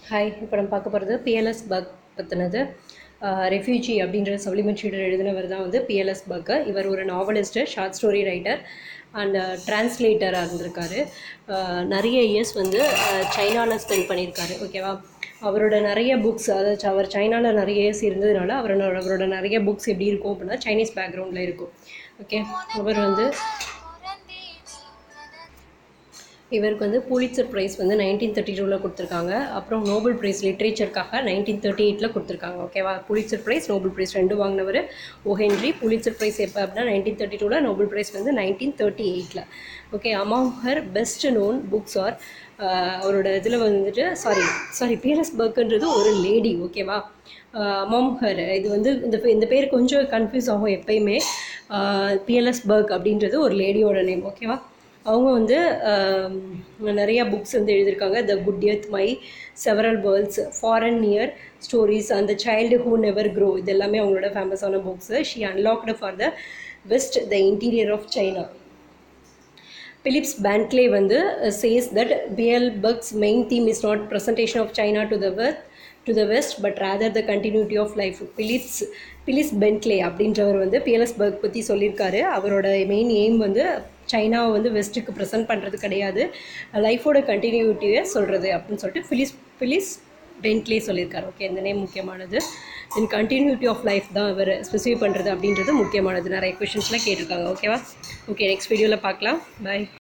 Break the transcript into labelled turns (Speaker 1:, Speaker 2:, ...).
Speaker 1: hi இப்போ நம்ம பார்க்க போகிறது பிஎல்எஸ் பக் பற்றினது ரெஃப்யூஜி அப்படின்ற சப்ளிமெண்ட் ஷீட்டர் எழுதினவர் தான் வந்து பிஎல்எஸ் பக்கு இவர் ஒரு novelist short story writer and டிரான்ஸ்லேட்டராக இருந்திருக்காரு அஹ், நிறைய இயர்ஸ் வந்து சைனாவில் ஸ்பெண்ட் பண்ணியிருக்காரு ஓகேவா அவரோட நிறைய புக்ஸ் அதாவது அவர் சைனாவில் நிறைய இயர்ஸ் இருந்ததுனால அவரோட அவரோட நிறைய புக்ஸ் எப்படி இருக்கும் அப்படின்னா சைனீஸ் பேக்ரவுண்டில் இருக்கும் ஓகே அவர் வந்து இவருக்கு வந்து புலிட்சர் ப்ரைஸ் வந்து நைன்டீன் தேர்ட்டி டூவில் கொடுத்துருக்காங்க அப்புறம் நோபல் ப்ரைஸ் லிட்ரேச்சருக்காக நைன்டீன் தேர்ட்டி எயிட்டில் கொடுத்துருக்காங்க ஓகேவா புலிட்சர் ப்ரைஸ் நோபல் ப்ரைஸ் ரெண்டு வாங்கினவர் ஓ ஹென்ரி புலிட்சர் ப்ரைஸ் எப்போ அப்படின்னா நைன்டீன் தேர்ட்டி டூவில் நோபல் ப்ரைஸ் வந்து நைன்டீன் தேர்ட்டி எயிட்டில் okay among her best known books are அவரோட இதில் வந்துட்டு சாரி சாரி பிஎல்எஸ் பர்க்ன்றது ஒரு லேடி ஓகேவா அமாம் ஹர் இது வந்து இந்த பே- இந்த பேர் கொஞ்சம் கன்ஃபியூஸ் ஆகும் எப்பயுமே பிஎல்எஸ் பர்க் அப்படின்றது ஒரு லேடியோட நேம் ஓகேவா அவங்க வந்து ஆம், நிறைய புக்ஸ் வந்து எழுதியிருக்காங்க the good earth my several worlds far and near stories அந்த சைல்டு ஹூ நெவர் க்ரோ இது எல்லாமே அவங்களோட ஃபேமஸான books she unlocked for the west the interior of China Philips Bentley வந்து says that Pearl Buck's main theme is not presentation of China to the west to the west but rather the continuity of life Philips Phyllis Bentley அப்படின்றவர் வந்து BLS work பற்றி சொல்லியிருக்காரு அவரோட main aim வந்து சைனாவை வந்து வெஸ்ட்டுக்கு present பண்ணுறது கிடையாது லைஃபோட கண்டினியூட்டியை சொல்கிறது அப்படின்னு சொல்லிட்டு பிலிஸ் பிலிஸ் பென்க்லே சொல்லியிருக்காரு ஓகே இந்த நேம் முக்கியமானது தென் கண்டினியூட்டி ஆஃப் லைஃப் தான் இவர் ஸ்பெசிஃபை பண்ணுறது அப்படின்றது முக்கியமானது நிறைய கொஷின்ஸ்லாம் கேட்டிருக்காங்க ஓகேவா ஓகே நெக்ஸ்ட் வீடியோவில் பார்க்கலாம் பை